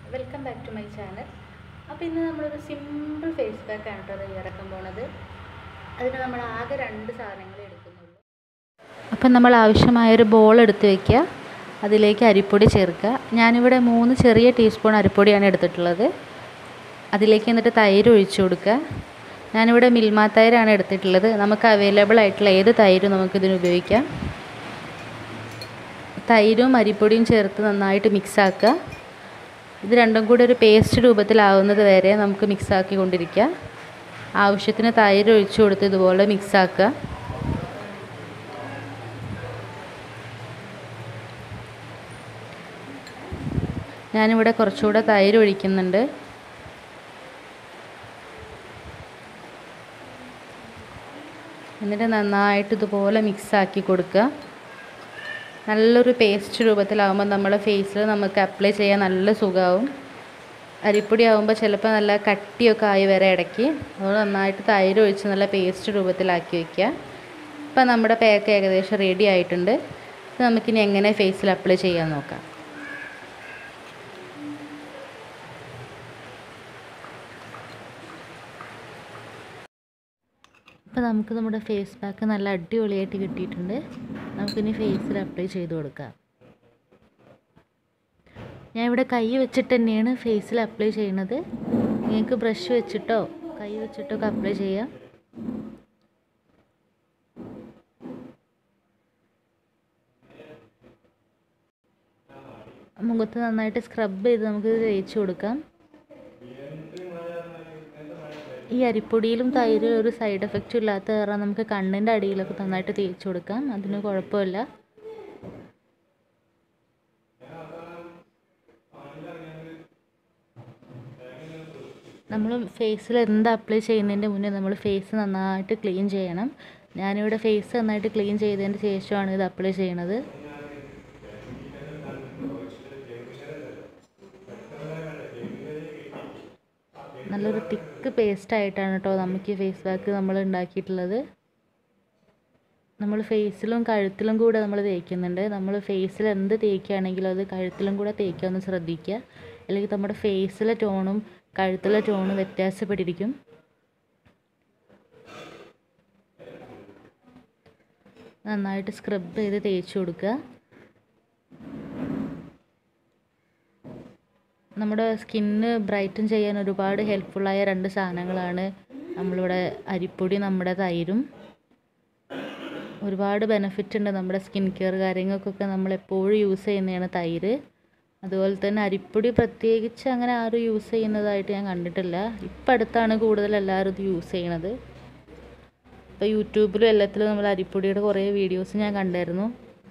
welcome back to my channel അപ്പോൾ ഇന്ന് നമ്മളൊരു സിമ്പിൾ ഫേസ് പാക്ക് ആണ് കേട്ടോ തയ്യാറാക്കാൻ പോണത് അതിന് നമ്മൾ ആകെ രണ്ട് സാധനങ്ങളെ എടുക്കുന്നുള്ളൂ അപ്പം നമ്മൾ ആവശ്യമായൊരു ബോൾ എടുത്ത് വയ്ക്കുക അതിലേക്ക് അരിപ്പൊടി ചേർക്കുക ഞാനിവിടെ മൂന്ന് ചെറിയ ടീസ്പൂൺ അരിപ്പൊടിയാണ് എടുത്തിട്ടുള്ളത് അതിലേക്ക് എന്നിട്ട് തൈര് ഒഴിച്ചു കൊടുക്കുക ഞാനിവിടെ മിൽമ തൈരാണ് എടുത്തിട്ടുള്ളത് നമുക്ക് അവൈലബിൾ ആയിട്ടുള്ള ഏത് തൈരും നമുക്കിതിന് ഉപയോഗിക്കാം തൈരും അരിപ്പൊടിയും ചേർത്ത് നന്നായിട്ട് മിക്സ് ആക്കുക ഇത് രണ്ടും കൂടി ഒരു പേസ്റ്റ് രൂപത്തിലാവുന്നത് വരെ നമുക്ക് മിക്സ് ആക്കി കൊണ്ടിരിക്കുക ആവശ്യത്തിന് തൈര് ഒഴിച്ചു കൊടുത്ത് ഇതുപോലെ മിക്സ് ആക്കുക ഞാനിവിടെ കുറച്ചുകൂടെ തൈര് ഒഴിക്കുന്നുണ്ട് എന്നിട്ട് നന്നായിട്ട് ഇതുപോലെ മിക്സ് ആക്കി കൊടുക്കുക നല്ലൊരു പേസ്റ്റ് രൂപത്തിലാവുമ്പോൾ നമ്മുടെ ഫേസിൽ നമുക്ക് അപ്ലൈ ചെയ്യാൻ നല്ല സുഖമാവും അരിപ്പൊടി ആകുമ്പോൾ ചിലപ്പോൾ നല്ല കട്ടിയൊക്കെ ആയി വരെ ഇടയ്ക്ക് അതുകൊണ്ട് നന്നായിട്ട് തൈര് ഒഴിച്ച് നല്ല പേസ്റ്റ് രൂപത്തിലാക്കി വയ്ക്കുക ഇപ്പം നമ്മുടെ പാക്ക് ഏകദേശം റെഡി ആയിട്ടുണ്ട് ഇത് നമുക്കിനി എങ്ങനെ ഫേസിൽ അപ്ലൈ ചെയ്യാൻ നോക്കാം അപ്പോൾ നമുക്ക് നമ്മുടെ ഫേസ് പാക്ക് നല്ല അടിപൊളിയായിട്ട് കിട്ടിയിട്ടുണ്ട് നമുക്കിനി ഫേസിൽ അപ്ലൈ ചെയ്ത് കൊടുക്കാം ഞാൻ ഇവിടെ കൈ വെച്ചിട്ട് തന്നെയാണ് ഫേസിൽ അപ്ലൈ ചെയ്യുന്നത് നിങ്ങൾക്ക് ബ്രഷ് വെച്ചിട്ടോ കൈ വെച്ചിട്ടോ ഒക്കെ അപ്ലൈ ചെയ്യാം മുഖത്ത് നന്നായിട്ട് സ്ക്രബ് ചെയ്ത് നമുക്ക് തേച്ച് കൊടുക്കാം ഈ അരിപ്പൊടിയിലും തൈരിലും ഒരു സൈഡ് എഫക്റ്റും ഇല്ലാത്ത കാരണം നമുക്ക് കണ്ണിൻ്റെ അടിയിലൊക്കെ നന്നായിട്ട് തേച്ച് കൊടുക്കാം അതിന് കുഴപ്പമില്ല നമ്മൾ ഫേസിൽ എന്ത് അപ്ലൈ ചെയ്യുന്നതിൻ്റെ മുന്നേ നമ്മൾ ഫേസ് നന്നായിട്ട് ക്ലീൻ ചെയ്യണം ഞാനിവിടെ ഫേസ് നന്നായിട്ട് ക്ലീൻ ചെയ്തതിന് ശേഷമാണ് ഇത് അപ്ലൈ ചെയ്യണത് നല്ലൊരു തിക്ക് പേസ്റ്റ് ആയിട്ടാണ് കേട്ടോ നമുക്ക് ഈ ഫേസ് പാക്ക് നമ്മൾ ഉണ്ടാക്കിയിട്ടുള്ളത് നമ്മൾ ഫേസിലും കഴുത്തിലും കൂടെ നമ്മൾ തേക്കുന്നുണ്ട് നമ്മൾ ഫേസിൽ എന്ത് തേക്കുകയാണെങ്കിലും അത് കഴുത്തിലും കൂടെ തേക്കാൻ ഒന്ന് ശ്രദ്ധിക്കുക അല്ലെങ്കിൽ നമ്മുടെ ഫേസിലെ ടോണും കഴുത്തിലെ ടോണും വ്യത്യാസപ്പെട്ടിരിക്കും നന്നായിട്ട് സ്ക്രബ് ചെയ്ത് തേച്ച് കൊടുക്കുക നമ്മുടെ സ്കിന്ന് ബ്രൈറ്റൻ ചെയ്യാൻ ഒരുപാട് ഹെൽപ്ഫുള്ളായ രണ്ട് സാധനങ്ങളാണ് നമ്മളിവിടെ അരിപ്പൊടി നമ്മുടെ തൈരും ഒരുപാട് ബെനിഫിറ്റ് ഉണ്ട് നമ്മുടെ സ്കിൻ കെയർ കാര്യങ്ങൾക്കൊക്കെ നമ്മൾ എപ്പോഴും യൂസ് ചെയ്യുന്നതാണ് തൈര് അതുപോലെ തന്നെ അരിപ്പൊടി പ്രത്യേകിച്ച് അങ്ങനെ ആരും യൂസ് ചെയ്യുന്നതായിട്ട് ഞാൻ കണ്ടിട്ടില്ല ഇപ്പം അടുത്താണ് കൂടുതൽ എല്ലാവരും ഇത് യൂസ് ചെയ്യണത് ഇപ്പോൾ യൂട്യൂബിലും എല്ലാത്തിലും നമ്മൾ അരിപ്പൊടിയുടെ കുറേ വീഡിയോസ് ഞാൻ കണ്ടായിരുന്നു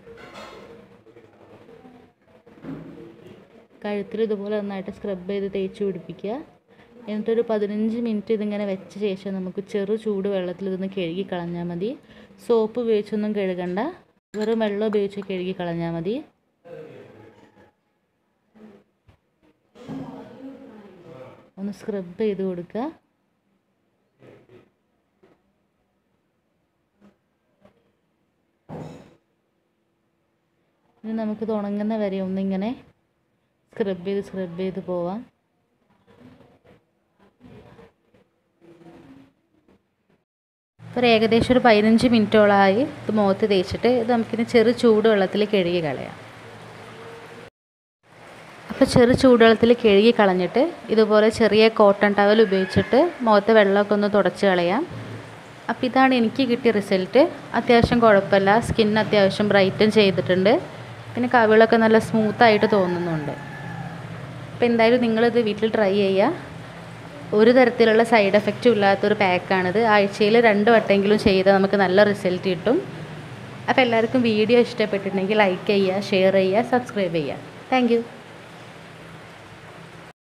കഴുത്തിൽ ഇതുപോലെ നന്നായിട്ട് സ്ക്രബ് ചെയ്ത് തേച്ച് പിടിപ്പിക്കുക എന്നിട്ടൊരു പതിനഞ്ച് മിനിറ്റ് ഇതിങ്ങനെ വെച്ച ശേഷം നമുക്ക് ചെറു ചൂട് വെള്ളത്തിൽ ഇതൊന്ന് കഴുകി കളഞ്ഞാൽ മതി സോപ്പ് ഉപയോഗിച്ചൊന്നും കഴുകണ്ട വെറും വെള്ളം ഉപയോഗിച്ച് കഴുകി കളഞ്ഞാൽ മതി ഒന്ന് സ്ക്രബ് ചെയ്ത് കൊടുക്കുക ഇനി നമുക്കിത് ഉണങ്ങുന്ന വരെ ഒന്നിങ്ങനെ സ്ക്രബ് ചെയ്ത് സ്ക്രബ് ചെയ്ത് പോവാം ഒരു ഏകദേശം ഒരു പതിനഞ്ച് മിനിറ്റോളമായി ഇത് മുഖത്ത് തേച്ചിട്ട് ഇത് നമുക്കിനി ചെറു ചൂടുവെള്ളത്തിൽ കഴുകി കളയാം അപ്പോൾ ചെറു ചൂടുവെള്ളത്തിൽ കഴുകി കളഞ്ഞിട്ട് ഇതുപോലെ ചെറിയ കോട്ടൺ ടവൽ ഉപയോഗിച്ചിട്ട് മുഖത്തെ വെള്ളമൊക്കെ ഒന്ന് തുടച്ച് കളയാം അപ്പോൾ ഇതാണ് എനിക്ക് കിട്ടിയ റിസൾട്ട് അത്യാവശ്യം കുഴപ്പമില്ല സ്കിൻ അത്യാവശ്യം ബ്രൈറ്റൻ ചെയ്തിട്ടുണ്ട് പിന്നെ കവിളൊക്കെ നല്ല സ്മൂത്തായിട്ട് തോന്നുന്നുണ്ട് അപ്പോൾ എന്തായാലും നിങ്ങളിത് വീട്ടിൽ ട്രൈ ചെയ്യുക ഒരു തരത്തിലുള്ള സൈഡ് എഫക്റ്റും ഇല്ലാത്തൊരു പാക്കാണിത് ആഴ്ചയിൽ രണ്ട് വട്ടമെങ്കിലും ചെയ്താൽ നമുക്ക് നല്ല റിസൾട്ട് കിട്ടും അപ്പോൾ എല്ലാവർക്കും വീഡിയോ ഇഷ്ടപ്പെട്ടിട്ടുണ്ടെങ്കിൽ ലൈക്ക് ചെയ്യുക ഷെയർ ചെയ്യുക സബ്സ്ക്രൈബ് ചെയ്യുക താങ്ക്